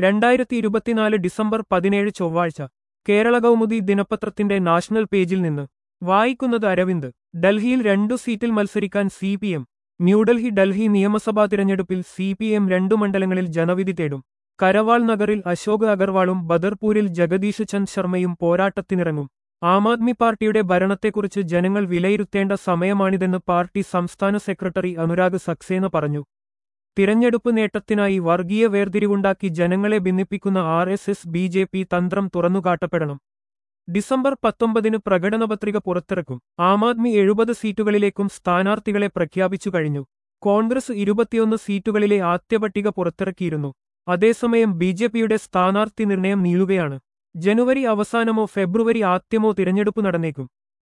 രണ്ടായിരത്തി ഇരുപത്തിനാല് ഡിസംബർ പതിനേഴ് ചൊവ്വാഴ്ച കേരള കൗമുദി ദിനപത്രത്തിന്റെ നാഷണൽ പേജിൽ നിന്ന് വായിക്കുന്നത് അരവിന്ദ് ഡൽഹിയിൽ രണ്ടു സീറ്റിൽ മത്സരിക്കാൻ C P M New Delhi Delhi നിയമസഭാ തിരഞ്ഞെടുപ്പിൽ സി പി എം രണ്ടു മണ്ഡലങ്ങളിൽ ജനവിധി തേടും കരവാൾ നഗറിൽ അശോക് അഗർവാളും ബദർപൂരിൽ ജഗദീഷ് ചന്ദ് ശർമ്മയും പോരാട്ടത്തിനിറങ്ങും ആം ആദ്മി പാർട്ടിയുടെ ഭരണത്തെക്കുറിച്ച് ജനങ്ങൾ വിലയിരുത്തേണ്ട സമയമാണിതെന്ന് പാർട്ടി സംസ്ഥാന സെക്രട്ടറി അനുരാഗ് സക്സേന പറഞ്ഞു തിരഞ്ഞെടുപ്പ് നേട്ടത്തിനായി വർഗീയ വേർതിരിവുണ്ടാക്കി ജനങ്ങളെ ഭിന്നിപ്പിക്കുന്ന R S S B J P തന്ത്രം തുറന്നുകാട്ടപ്പെടണം ഡിസംബർ പത്തൊമ്പതിന് പ്രകടനപത്രിക പുറത്തിറക്കും ആം ആദ്മി എഴുപത് സീറ്റുകളിലേക്കും സ്ഥാനാർത്ഥികളെ പ്രഖ്യാപിച്ചു കഴിഞ്ഞു കോൺഗ്രസ് ഇരുപത്തിയൊന്ന് സീറ്റുകളിലെ ആദ്യ പട്ടിക പുറത്തിറക്കിയിരുന്നു അതേസമയം ബി ജെ പിയുടെ സ്ഥാനാർത്ഥി നിർണയം നീളുകയാണ് ജനുവരി അവസാനമോ ഫെബ്രുവരി ആദ്യമോ തിരഞ്ഞെടുപ്പ് നടന്നേക്കും